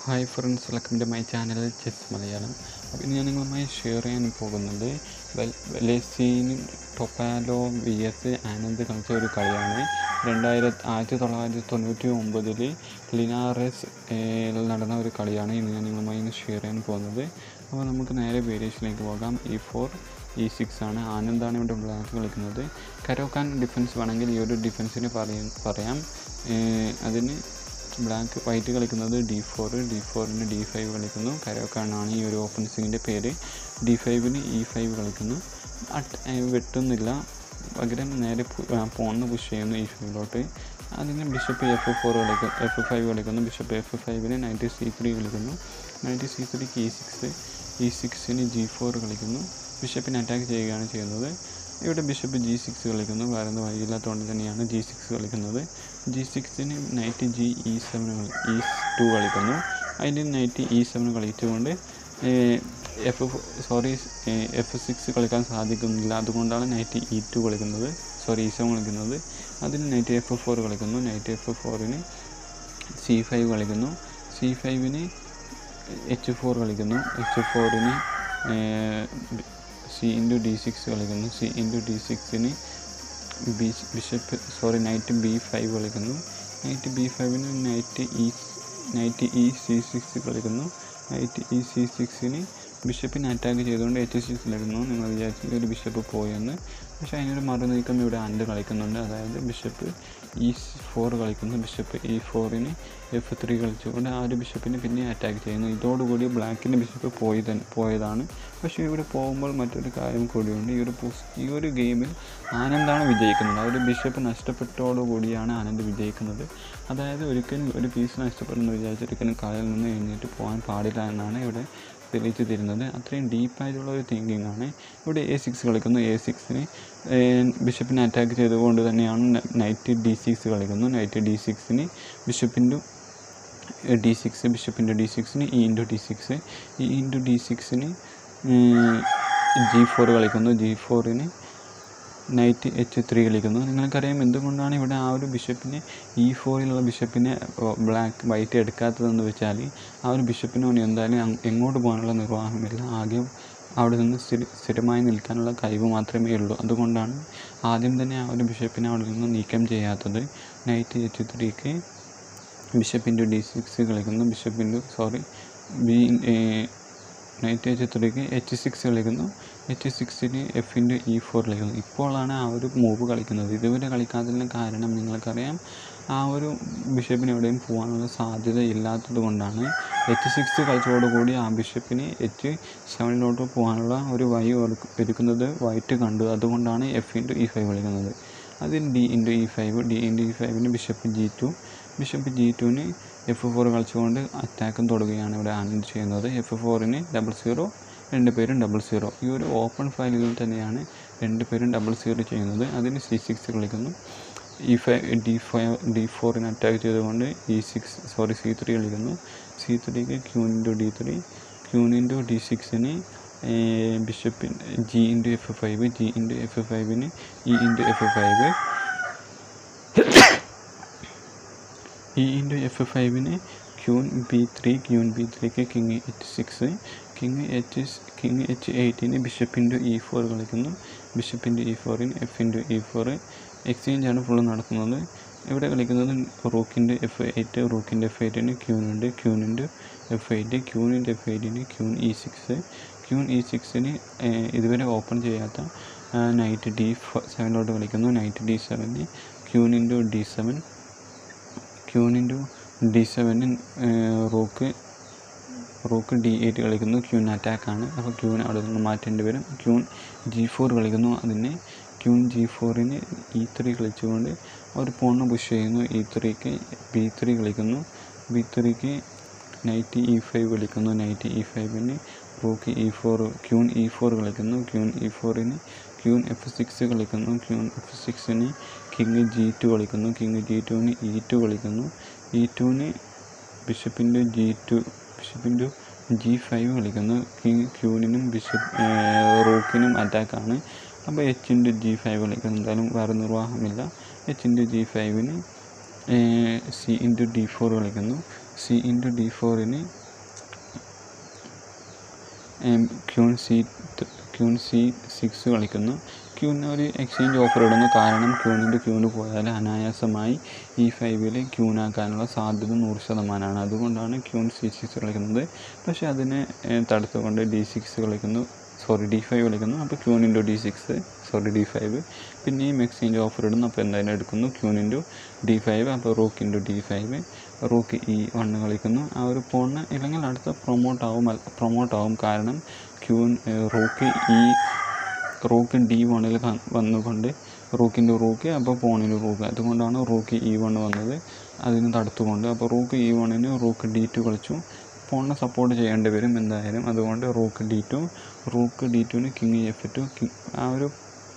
hi friends welcome to my channel chess Malayalam അപ്പോൾ ഇന്ന് ഞാൻ നിങ്ങളുമായി ഷെയർ ചെയ്യാൻ പോകുന്നത് വെലേസീനും ടൊപ്പാലോ വി എസ് ആനന്ദ് കളിച്ച ഒരു കളിയാണ് രണ്ടായിരത്തി ആയിരത്തി തൊള്ളായിരത്തി തൊണ്ണൂറ്റി ഒമ്പതിൽ ലിനാറസ് നടന്ന ഒരു കളിയാണ് ഇന്ന് ഞാൻ നിങ്ങളുമായി ഇന്ന് ഷെയർ ചെയ്യാൻ പോകുന്നത് അപ്പോൾ നമുക്ക് നേരെ വേരിയേഷനിലേക്ക് പോകാം ഇ ഫോർ ഇ സിക്സ് ആണ് ആനന്ദാണ് ഇവിടെ ബ്ലാക്ക് കളിക്കുന്നത് കരോക്കാൻ ഡിഫൻസ് വേണമെങ്കിൽ ഈ ഒരു ഡിഫൻസിന് പറയാം പറയാം ഏഹ് അതിന് ബ്ലാക്ക് വൈറ്റ് കളിക്കുന്നത് ഡി ഫോർ ഡി ഫോറിന് ഡി ഫൈവ് കളിക്കുന്നു കരോക്കാനാണ് ഈ ഒരു ഓപ്പൺസിങ്ങിൻ്റെ പേര് ഡി ഫൈവിന് ഇ ഫൈവ് കളിക്കുന്നു അട്ട് വെട്ടുന്നില്ല പകരം നേരെ പോന്ന് പുഷ് ചെയ്യുന്നു ഇ ഫൈവിലോട്ട് അതിന് ബിഷപ്പ് എഫ് ഫോർ കളിക്കും എഫ് ഫൈവ് കളിക്കുന്നു ബിഷപ്പ് എഫ് ഫൈവിന് നയൻറ്റി സി ത്രീ കളിക്കുന്നു നയൻറ്റി സി ത്രീക്ക് ഇ സിക്സ് ഇ സിക്സിന് ജി ഫോർ കളിക്കുന്നു ബിഷപ്പിനെ അറ്റാക്ക് ചെയ്യുകയാണ് ചെയ്യുന്നത് ഇവിടെ ബിഷപ്പ് ജി സിക്സ് കളിക്കുന്നു വേറെ ഒന്നും വഴിയില്ലാത്തതുകൊണ്ട് തന്നെയാണ് ജി സിക്സ് കളിക്കുന്നത് ജി സിക്സിന് knight G E seven E two കളിക്കുന്നു അതിന് നൈറ്റ് ഇ സെവൻ കളിച്ചുകൊണ്ട് എഫ് സോറി എഫ് സിക്സ് കളിക്കാൻ സാധിക്കുന്നില്ല അതുകൊണ്ടാണ് നൈറ്റ് ഇ ടു കളിക്കുന്നത് സോറി ഇ സെവൻ കളിക്കുന്നത് അതിന് നൈറ്റ് എഫ് ഫോർ കളിക്കുന്നു നൈറ്റ് എഫ് ഫോറിന് സി ഫൈവ് കളിക്കുന്നു സി ഫൈവിന് എച്ച് ഫോർ കളിക്കുന്നു എച്ച് ഫോറിന് സി ഇൻറ്റു ഡി സിക്സ് കളിക്കുന്നു സി ഇൻറ്റു ഡി സിക്സിന് B bishop sorry knight B five കളിക്കുന്നു നൈറ്റ് ബി ഫൈവിന് knight E knight E C six കളിക്കുന്നു നൈറ്റ് ഇ സി സിക്സിന് ബിഷപ്പിനെ അറ്റാക്ക് ചെയ്തുകൊണ്ട് എച്ച് സിക്സ് കളിക്കുന്നു നിങ്ങൾ വിചാരിച്ചത് ഒരു ബിഷപ്പ് പോയെന്ന് പക്ഷേ അതിനൊരു മറു നീക്കം ഇവിടെ അണ്ട് കളിക്കുന്നുണ്ട് അതായത് ബിഷപ്പ് ഇ ഫോർ കളിക്കുന്നു ബിഷപ്പ് ഇ ഫോറിന് എഫ് ത്രീ കളിച്ചുകൊണ്ട് ആ ഒരു ബിഷപ്പിനെ പിന്നെ അറ്റാക്ക് ചെയ്യുന്നു ഇതോടുകൂടി ബ്ലാക്കിൻ്റെ ബിഷപ്പ് പോയി തന്നെ പോയതാണ് പക്ഷേ ഇവിടെ പോകുമ്പോൾ മറ്റൊരു കാര്യം കൂടിയുണ്ട് ഈ ഒരു ഈ ഒരു ഗെയിമിൽ ആനന്ദാണ് വിജയിക്കുന്നത് ആ ഒരു ബിഷപ്പ് നഷ്ടപ്പെട്ടോടുകൂടിയാണ് ആനന്ദ് വിജയിക്കുന്നത് അതായത് ഒരിക്കലും ഒരു പീസ് നഷ്ടപ്പെടുന്നു വിചാരിച്ച് ഒരിക്കലും കളിയിൽ നിന്ന് എഴുന്നേറ്റ് പോകാൻ പാടില്ല എന്നാണ് ഇവിടെ തെളിയിച്ചു തരുന്നത് അത്രയും ഡീപ്പായിട്ടുള്ള ഒരു തിങ്കിങ് ആണ് ഇവിടെ എ സിക്സ് കളിക്കുന്നു എ സിക്സിന് ബിഷപ്പിനെ അറ്റാക്ക് ചെയ്തുകൊണ്ട് തന്നെയാണ് നൈറ്റ് ഡി സിക്സ് കളിക്കുന്നു നൈറ്റ് ഡി സിക്സിന് ബിഷപ്പിൻ്റെ ഡി സിക്സ് ബിഷപ്പിൻ്റെ ഡി സിക്സിന് E into D six E into D സിക്സിന് ജി ഫോർ കളിക്കുന്നു ജി ഫോറിന് നൈറ്റ് എച്ച് ത്രീ കളിക്കുന്നു നിങ്ങൾക്കറിയാം എന്തുകൊണ്ടാണ് ഇവിടെ ആ ഒരു ബിഷപ്പിനെ ഇ ഫോറിലുള്ള ബിഷപ്പിനെ ബ്ലാക്ക് വൈറ്റ് എടുക്കാത്തതെന്ന് വെച്ചാൽ ആ ഒരു ബിഷപ്പിനോട് എന്തായാലും എങ്ങോട്ട് പോകാനുള്ള നിർവാഹമില്ല ആദ്യം അവിടെ നിന്ന് സ്ഥിര സ്ഥിരമായി നിൽക്കാനുള്ള കഴിവ് മാത്രമേ ഉള്ളൂ അതുകൊണ്ടാണ് ആദ്യം തന്നെ ആ ഒരു ബിഷപ്പിനെ അവിടെ നിന്ന് നീക്കം ചെയ്യാത്തത് നൈറ്റ് എച്ച് ത്രീക്ക് ബിഷപ്പിൻ്റെ ഡി സിക്സ് കളിക്കുന്നു ബിഷപ്പിൻ്റെ സോറി ബി നൈറ്റ് എച്ച് ത്രീക്ക് എച്ച് സിക്സ് കളിക്കുന്നു എച്ച് സിക്സിന് എഫിൻ്റെ ഇ ഫോർ കളിക്കുന്നു ഇപ്പോഴാണ് ആ ഒരു മൂവ് കളിക്കുന്നത് ഇതുവരെ കളിക്കാത്തതിന് കാരണം നിങ്ങൾക്കറിയാം ആ ഒരു ബിഷപ്പിന് എവിടെയും പോകാനുള്ള സാധ്യത ഇല്ലാത്തത് കൊണ്ടാണ് എച്ച് സിക്സ് കളിച്ചതോടുകൂടി ആ ബിഷപ്പിന് എച്ച് സെവനിലോട്ട് പോകാനുള്ള ഒരു വഴി ഒരുക്കുന്നത് വൈറ്റ് കണ്ടു അതുകൊണ്ടാണ് എഫ് ഇൻറ്റു ഇ ഫൈവ് കളിക്കുന്നത് അതിന് D into E five D into E ഫൈവിന് bishop G two bishop G ടുവിന് എഫ് ഫോർ കളിച്ചുകൊണ്ട് അറ്റാക്കും തുടങ്ങുകയാണ് ഇവിടെ ആനന്ദ് ചെയ്യുന്നത് എഫ് ഫോറിന് ഡബിൾ സീറോ രണ്ട് പേരും ഡബിൾ സീറോ ഈ ഒരു ഓപ്പൺ ഫയലുകളിൽ തന്നെയാണ് രണ്ട് പേരും ഡബിൾ സീറോ ചെയ്യുന്നത് അതിന് സി സിക്സ് കളിക്കുന്നു E five D five D ഫോറിന് അറ്റാക്ക് ചെയ്തുകൊണ്ട് E six sorry C three കളിക്കുന്നു സി ത്രീക്ക് queen into D three queen into D സിക്സിന് ബിഷപ്പിന് G into F five G into F ഫൈവിന് E into F five E into F ഫൈവിന് queen B three queen B ത്രീക്ക് king H six king H king H എയ്റ്റിന് bishop into E four കളിക്കുന്നു bishop into E ഫോറിന് F into E four എക്സ്ചേഞ്ചാണ് full നടക്കുന്നത് ഇവിടെ കളിക്കുന്നത് റൂക്കിൻ്റെ എഫ് എയ്റ്റ് റൂക്കിൻ്റെ എഫ് എയ്റ്റിന് ക്യൂനുണ്ട് ക്യൂനിൻ്റെ എഫ് എയ്റ്റ് ക്യൂനിൻ്റെ എഫ് എയ്റ്റിന് queen E six queen E സിക്സിന് ഇതുവരെ ഓപ്പൺ ചെയ്യാത്ത നൈറ്റ് ഡി സെവനിലോട്ട് കളിക്കുന്നു നൈറ്റ് ഡി സെവന് queen into D seven queen into D സെവന് റൂക്ക് റൂക്ക് ഡി എയ്റ്റ് കളിക്കുന്നു ക്യൂൻ അറ്റാക്കാണ് അപ്പോൾ ക്യൂൻ അവിടെ നിന്ന് മാറ്റേണ്ടി വരും ക്യൂൻ ജി ഫോർ കളിക്കുന്നു അതിന് ക്യൂൻ ജി ഫോറിന് ഇ ത്രീ കളിച്ചുകൊണ്ട് അവർ പോണ് പുഷ് ചെയ്യുന്നു ഇ ത്രീക്ക് ബി ത്രീ കളിക്കുന്നു ബി ത്രീക്ക് നൈറ്റ് ഇ ഫൈവ് കളിക്കുന്നു നൈറ്റ് ഇ ഫൈവിന് rook E four queen E four കളിക്കുന്നു ക്യൂൻ ഇ ഫോറിന് ക്യൂൻ എഫ് സിക്സ് കളിക്കുന്നു ക്യൂൻ എഫ് സിക്സിന് കിങ് ജി ടു കളിക്കുന്നു കിങ് ജി ടുവിന് ഇ ടു കളിക്കുന്നു ഇ ടുവിന് ബിഷപ്പിൻ്റെ ജി ടു ബിഷപ്പിൻ്റെ ജി ഫൈവ് കളിക്കുന്നു കിങ് ക്യൂനിനും ബിഷപ്പ് റൂക്കിനും അറ്റാക്കാണ് അപ്പോൾ എച്ചിൻ്റെ ജി ഫൈവ് കളിക്കുന്നു എന്തായാലും വേറെ നിർവാഹമില്ല എച്ചിൻ്റെ ജി ഫൈവിന് സി ഇൻറ്റു ഡി ഫോർ കളിക്കുന്നു സി ഇൻറ്റു ഡി ഫോറിന് queen C queen C six കളിക്കുന്നു ക്യൂവിന് ഒരു എക്സ്ചേഞ്ച് ഓഫർ ഇടുന്നു കാരണം ക്യൂണിൻ്റെ ക്യൂന് പോയാൽ അനായാസമായി ഈ ഫൈവിൽ ക്യൂനാക്കാനുള്ള സാധ്യത നൂറ് ശതമാനമാണ് അതുകൊണ്ടാണ് ക്യൂൺ സി സിക്സ് കളിക്കുന്നത് പക്ഷേ അതിനെ ഏഹ്, തടുത്തുകൊണ്ട് ഡി സിക്സ് കളിക്കുന്നു സോറി ഡി ഫൈവ് കളിക്കുന്നു അപ്പോൾ queen into D six sorry D five പിന്നെയും എക്സ്ചേഞ്ച് ഓഫർ ഇടുന്നു അപ്പോൾ എന്തായാലും എടുക്കുന്നു ക്യൂൻ ഇൻറ്റു ഡി ഫൈവ് അപ്പോൾ rook into D five rook E one കളിക്കുന്നു ആ ഒരു പോണിന് ഇല്ലെങ്കിൽ അടുത്ത പ്രൊമോട്ട് ആവും പ്രൊമോട്ട് ആവും കാരണം ക്യൂൻ റൂക്ക് ഈ റൂക്ക് ഡി വണ്ണിൽ വന്നുകൊണ്ട് റൂക്കിൻ്റെ റൂക്ക് അപ്പോൾ പോണിന് റൂക്ക് അതുകൊണ്ടാണ് റൂക്ക് ഇ വൺ വന്നത് അതിന് തടുത്തുകൊണ്ട് അപ്പോൾ റൂക്ക് ഇ വണ്ണിന് റൂക്ക് ഡി ടു കളിച്ചു പോണിനെ സപ്പോർട്ട് ചെയ്യേണ്ടി വരും എന്തായാലും അതുകൊണ്ട് rook D two rook D ടുവിന് കിങ് എഫ് ടു ആ ഒരു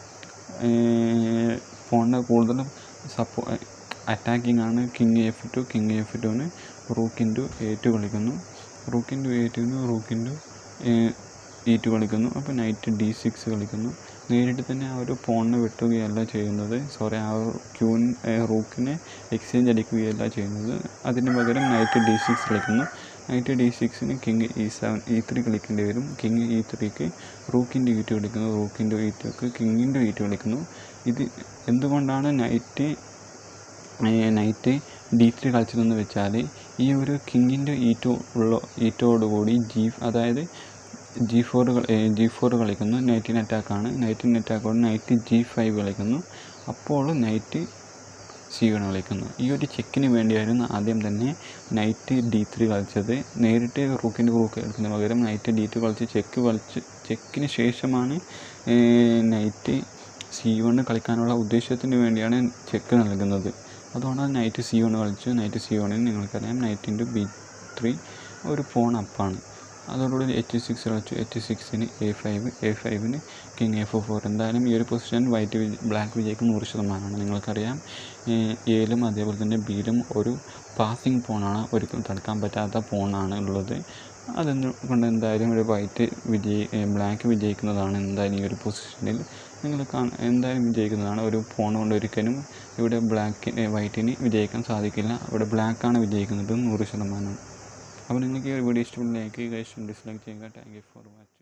പോണിനെ കൂടുതലും സപ്പോ അറ്റാക്കിംഗ് ആണ് king F two king F ടുവിന് റൂക്ക് ഇൻറ്റു എ ടു കളിക്കുന്നു റൂക്ക് ഇൻറ്റു എ ടുവിന് റൂക്ക് ഇൻറ്റു ഇ ടു കളിക്കുന്നു അപ്പോൾ നൈറ്റ് ഡി സിക്സ് കളിക്കുന്നു നേരിട്ട് തന്നെ ആ ഒരു പോണിനെ വെട്ടുകയല്ല ചെയ്യുന്നത് സോറി ആ ഒരു ക്യൂൻ റൂക്കിനെ എക്സ്ചേഞ്ച് അടിക്കുകയല്ല ചെയ്യുന്നത് അതിന് പകരം നൈറ്റ് ഡി സിക്സ് കളിക്കുന്നു നൈറ്റ് ഡി സിക്സിന് king E seven E three കളിക്കേണ്ടി വരും കിങ് ഇ ത്രീക്ക് റൂക്കിൻ്റെ ഇ ടു കളിക്കുന്നു റൂക്കിൻ്റെ ഇ ടുക്ക് കിങ്ങിൻ്റെ ഇ ടു കളിക്കുന്നു ഇത് എന്തുകൊണ്ടാണ് നൈറ്റ് നൈറ്റ് ഡി ത്രീ കളിച്ചതെന്ന് വെച്ചാൽ ഈ ഒരു കിങ്ങിൻ്റെ ഇ ടു ഉള്ള ഇ ടോടുകൂടി ജി അതായത് ജി ഫോർ ജി ഫോർ കളിക്കുന്നു നൈറ്റിൻ അറ്റാക്കാണ് നൈറ്റിൻ അറ്റാക്കോട് നൈറ്റ് ജി ഫൈവ് കളിക്കുന്നു അപ്പോൾ നൈറ്റ് സി വൺ കളിക്കുന്നു ഈ ഒരു ചെക്കിന് വേണ്ടിയായിരുന്നു ആദ്യം തന്നെ നൈറ്റ് ഡി ത്രീ കളിച്ചത് നേരിട്ട് റൂക്കിൻ്റെ റൂക്ക് കളിക്കുന്ന പകരം നൈറ്റ് ഡി ടു കളിച്ച് ചെക്ക് കളിച്ച് ചെക്കിന് ശേഷമാണ് നൈറ്റ് സി വൺ കളിക്കാനുള്ള ഉദ്ദേശത്തിന് വേണ്ടിയാണ് ചെക്ക് നൽകുന്നത് അതുകൊണ്ടാണ് നൈറ്റ് സി വൺ കളിച്ചു നൈറ്റ് സി വണ്ണിന് നിങ്ങൾക്കറിയാം നൈറ്റ് ഇൻറ്റു ബി ത്രീ ഒരു ഫോൺ അപ്പാണ് അതോടുകൂടി എച്ച് സിക്സ് കളിച്ചു എച്ച് സിക്സിന് എ ഫൈവ് എ ഫൈവിന് കിങ് എഫ് ഫോർ എന്തായാലും ഈ ഒരു പൊസിഷൻ വൈറ്റ് ബ്ലാക്ക് വിജയ്ക്ക് നൂറ് ശതമാനമാണ് നിങ്ങൾക്കറിയാം എയിലും അതേപോലെ തന്നെ ബിയിലും ഒരു പാസിംഗ് ഫോണാണ് ഒരിക്കലും തടുക്കാൻ പറ്റാത്ത ഫോണാണ് ഉള്ളത് അതുകൊണ്ട് എന്തായാലും ഒരു വൈറ്റ് വിജയ് ബ്ലാക്ക് വിജയിക്കുന്നതാണ് എന്തായാലും ഈ ഒരു പൊസിഷനിൽ നിങ്ങൾ കാ എന്തായാലും വിജയിക്കുന്നതാണ് ഒരു ഫോൺ കൊണ്ട് ഒരിക്കലും ഇവിടെ ബ്ലാക്ക് വൈറ്റിന് വിജയിക്കാൻ സാധിക്കില്ല ഇവിടെ ബ്ലാക്കാണ് വിജയിക്കുന്നത് നൂറ് ശതമാനം അപ്പോൾ നിങ്ങൾക്ക് ഈ ഒരു വീഡിയോ ഇഷ്ടപ്പെട്ട ലൈക്ക് ചെയ്യുക ഇഷ്ടം ഡിസ്ലൈക്ക് ചെയ്യുക താങ്ക് യു ഫോർ വാച്ചിങ്